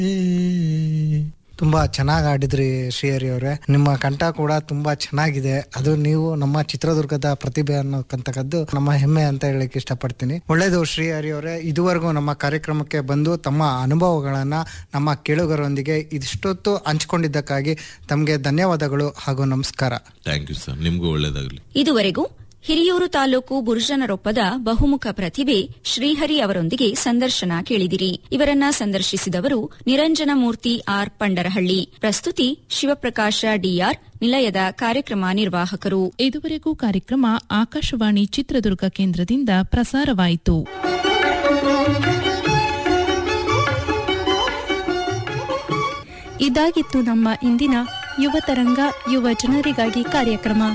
ತುಂಬಾ ಚೆನ್ನಾಗಿ ಆಡಿದ್ರಿ ಶ್ರೀಹರಿ ಅವರೇ ನಿಮ್ಮ ಕಂಠ ಕೂಡ ತುಂಬಾ ಚೆನ್ನಾಗಿದೆ ಅದು ನೀವು ನಮ್ಮ ಚಿತ್ರದುರ್ಗದ ಪ್ರತಿಭೆ ಅನ್ನೋಕ್ಕಂತಕ್ಕದ್ದು ನಮ್ಮ ಹೆಮ್ಮೆ ಅಂತ ಹೇಳಕ್ ಇಷ್ಟಪಡ್ತೀನಿ ಒಳ್ಳೇದು ಶ್ರೀಹರಿ ಅವರೇ ಇದುವರೆಗೂ ನಮ್ಮ ಕಾರ್ಯಕ್ರಮಕ್ಕೆ ಬಂದು ತಮ್ಮ ಅನುಭವಗಳನ್ನ ನಮ್ಮ ಕೇಳುಗರೊಂದಿಗೆ ಇಷ್ಟೊತ್ತು ಹಂಚ್ಕೊಂಡಿದ್ದಕ್ಕಾಗಿ ತಮಗೆ ಧನ್ಯವಾದಗಳು ಹಾಗೂ ನಮಸ್ಕಾರ ಥ್ಯಾಂಕ್ ಯು ಸರ್ ನಿಮ್ಗೂ ಒಳ್ಳೇದಾಗ್ಲಿ ಇದುವರೆಗೂ ಹಿರಿಯೂರು ತಾಲೂಕು ಬುರುಜನರೊಪ್ಪದ ಬಹುಮುಖ ಪ್ರತಿಭೆ ಶ್ರೀಹರಿ ಅವರೊಂದಿಗೆ ಸಂದರ್ಶನ ಕೇಳಿದಿರಿ ಇವರನ್ನ ಸಂದರ್ಶಿಸಿದವರು ನಿರಂಜನ ಮೂರ್ತಿ ಆರ್ ಪಂಡರಹಳ್ಳಿ ಪ್ರಸ್ತುತಿ ಶಿವಪ್ರಕಾಶ ಡಿಆರ್ ನಿಲಯದ ಕಾರ್ಯಕ್ರಮ ನಿರ್ವಾಹಕರು ಇದುವರೆಗೂ ಕಾರ್ಯಕ್ರಮ ಆಕಾಶವಾಣಿ ಚಿತ್ರದುರ್ಗ ಕೇಂದ್ರದಿಂದ ಪ್ರಸಾರವಾಯಿತು ಇದಾಗಿತ್ತು ನಮ್ಮ ಇಂದಿನ ಯುವ ತರಂಗ ಯುವ ಜನರಿಗಾಗಿ ಕಾರ್ಯಕ್ರಮ